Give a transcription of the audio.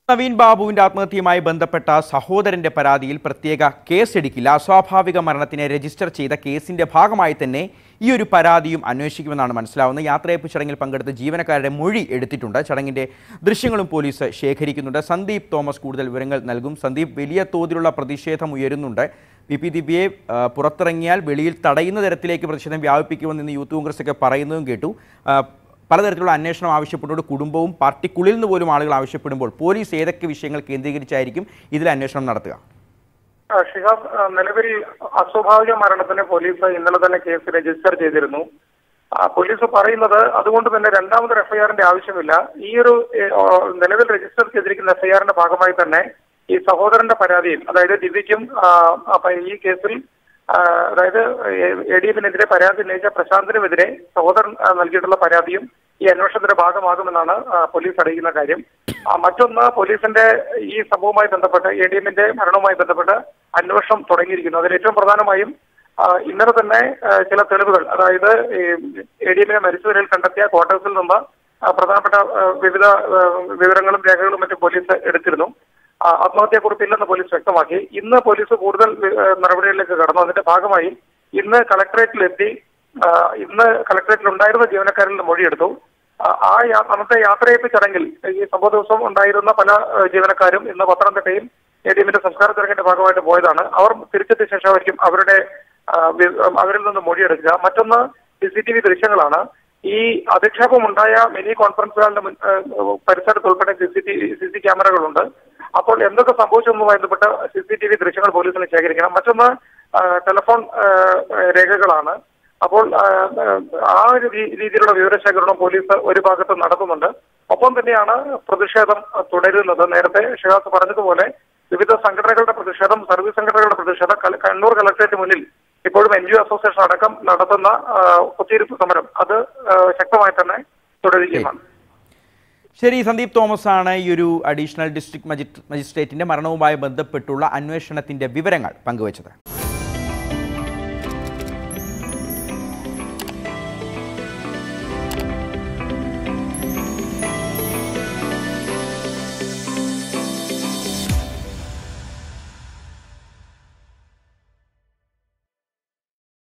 നവീൻ ബാബുവിന്റെ ആത്മഹത്യയുമായി ബന്ധപ്പെട്ട സഹോദരന്റെ പരാതിയിൽ പ്രത്യേക കേസെടുക്കില്ല അസ്വാഭാവിക മരണത്തിനെ രജിസ്റ്റർ ചെയ്ത കേസിന്റെ ഭാഗമായി തന്നെ ഈ ഒരു പരാതിയും അന്വേഷിക്കുമെന്നാണ് മനസ്സിലാവുന്നത് യാത്രയപ്പ് ചടങ്ങിൽ പങ്കെടുത്ത ജീവനക്കാരുടെ മൊഴി എടുത്തിട്ടുണ്ട് ചടങ്ങിന്റെ ദൃശ്യങ്ങളും പോലീസ് ശേഖരിക്കുന്നുണ്ട് സന്ദീപ് തോമസ് കൂടുതൽ വിവരങ്ങൾ നൽകും സന്ദീപ് വലിയ തോതിലുള്ള പ്രതിഷേധം ഉയരുന്നുണ്ട് പി പി ദിവ്യയെ ആ, പുറത്തിറങ്ങിയാൽ വെളിയിൽ തടയുന്ന തരത്തിലേക്ക് പ്രതിഷേധം വ്യാപിപ്പിക്കുമെന്ന് ഇന്ന് യൂത്ത് കോൺഗ്രസ് ഒക്കെ പറയുന്നതും കേട്ടു ആ, പലതരത്തിലുള്ള അന്വേഷണം ആവശ്യപ്പെട്ടുകൊണ്ട് കുടുംബവും പാർട്ടിക്കുള്ളിൽ നിന്ന് പോലും ആളുകൾ ആവശ്യപ്പെടുമ്പോൾ പോലീസ് ഏതൊക്കെ വിഷയങ്ങൾ കേന്ദ്രീകരിച്ചായിരിക്കും ഇതിൽ അന്വേഷണം നടത്തുക ആ, ഷിഹാബ് ആ, നിലവിൽ അസ്വാഭാവിക മരണത്തിന് പോലീസ് ഇന്നലെ തന്നെ കേസ് രജിസ്റ്റർ ചെയ്തിരുന്നു ആ, പോലീസ് പറയുന്നത് അതുകൊണ്ട് തന്നെ രണ്ടാമതൊരു എഫ്ഐആറിന്റെ ആവശ്യമില്ല ഈ ഒരു ഏ, ഓ, നിലവിൽ രജിസ്റ്റർ ചെയ്തിരിക്കുന്ന എഫ്ഐആറിന്റെ ഭാഗമായി തന്നെ ഈ സഹോദരന്റെ പരാതിയിൽ അതായത് ദിവ്യയ്ക്കും ആ, അപ്പൊ ഈ കേസിൽ ആ, അതായത് എ ഡി എഫിനെതിരെ പരാതി ഉന്നയിച്ച പ്രശാന്തിനുമെതിരെ സഹോദരൻ ആ, നൽകിയിട്ടുള്ള പരാതിയും ഈ അന്വേഷണത്തിന്റെ ഭാഗമാകുമെന്നാണ് ആ, പോലീസ് അറിയിക്കുന്ന കാര്യം ആ, മറ്റൊന്ന് പോലീസിന്റെ ഈ സംഭവവുമായി ബന്ധപ്പെട്ട് എ ഡി എമ്മിന്റെ മരണവുമായി ബന്ധപ്പെട്ട് അന്വേഷണം തുടങ്ങിയിരിക്കുന്നു അതിൽ ഏറ്റവും പ്രധാനമായും ആ, ഇന്നലെ തന്നെ ആ, ചില തെളിവുകൾ അതായത് എ ഡി എമ്മിനെ മരിച്ച നിലയിൽ കണ്ടെത്തിയ ക്വാർട്ടേഴ്സിൽ നിന്ന് ആ, പ്രധാനപ്പെട്ട ആ, വിവിധ ആ, വിവരങ്ങളും രേഖകളും മറ്റും പോലീസ് എടുത്തിരുന്നു ആ, ആത്മഹത്യാക്കുറിപ്പ് ഇല്ലെന്ന് പോലീസ് വ്യക്തമാക്കി ഇന്ന് പോലീസ് കൂടുതൽ ആ, നടപടികളിലേക്ക് കടന്നു അതിന്റെ ഭാഗമായി ഇന്ന് കളക്ടറേറ്റിലെത്തി ആ, ഇന്ന് കളക്ടറേറ്റിൽ ഉണ്ടായിരുന്ന ജീവനക്കാരിൽ നിന്ന് മൊഴിയെടുത്തു ആ, ആ യാ- അന്നത്തെ യാത്രയപ്പ് ചടങ്ങിൽ ഈ സംഭവ ദിവസം ഉണ്ടായിരുന്ന പല ആ, ജീവനക്കാരും ഇന്ന് പത്തനംതിട്ടയിൽ എ ഡി എമ്മിന്റെ സംസ്കാര ചടങ്ങിന്റെ ഭാഗമായിട്ട് പോയതാണ് അവർ തിരിച്ചെത്തിയ ശേഷമായിരിക്കും അവരുടെ ആ, വി- അവരിൽ നിന്ന് മൊഴിയെടുക്കുക മറ്റൊന്ന് സി സി ടി വി ദൃശ്യങ്ങളാണ് ഈ അധിക്ഷേപം ഉണ്ടായ മിനി കോൺഫറൻസ് ഹാളിന്റെ മുൻ- ആ, പരിസരത്ത് ഉൾപ്പെടെ C C T C C ക്യാമറകളുണ്ട് അപ്പോൾ എന്തൊക്കെ സംഭവിച്ചെന്നുമായി ബന്ധപ്പെട്ട സി സി ടി വി ദൃശ്യങ്ങൾ പോലീസിന് ശേഖരിക്കണം മറ്റൊന്ന് ആ, ടെലിഫോൺ ആ, രേഖകളാണ് അപ്പോൾ ആ, ആ ഒരു രീ- രീതിയിലുള്ള വിവരശേഖരണം പോലീസ് ഒരു ഭാഗത്ത് നടത്തുന്നുണ്ട് ഒപ്പം തന്നെയാണ് പ്രതിഷേധം തുടരുന്നത് നേരത്തെ ഷിഹാസ് പറഞ്ഞതുപോലെ വിവിധ സംഘടനകളുടെ പ്രതിഷേധം സർവീസ് സംഘടനകളുടെ പ്രതിഷേധം കല- കണ്ണൂർ കളക്ടറേറ്റ് മുന്നിൽ ഇപ്പോഴും എൻ ജി ഒ അസോസിയേഷൻ അടക്കം നടത്തുന്ന ആ, കുത്തിയിരിപ്പ് സമരം അത് ആ, ശക്തമായി തന്നെ തുടരുകയുമാണ് ശരി സന്ദീപ് തോമസ് ആണ് ഈ ഒരു അഡീഷണൽ ഡിസ്ട്രിക്ട് മജിസ്ട്രേറ്റിന്റെ മരണവുമായി ബന്ധപ്പെട്ടുള്ള അന്വേഷണത്തിന്റെ വിവരങ്ങൾ പങ്കുവച്ചത്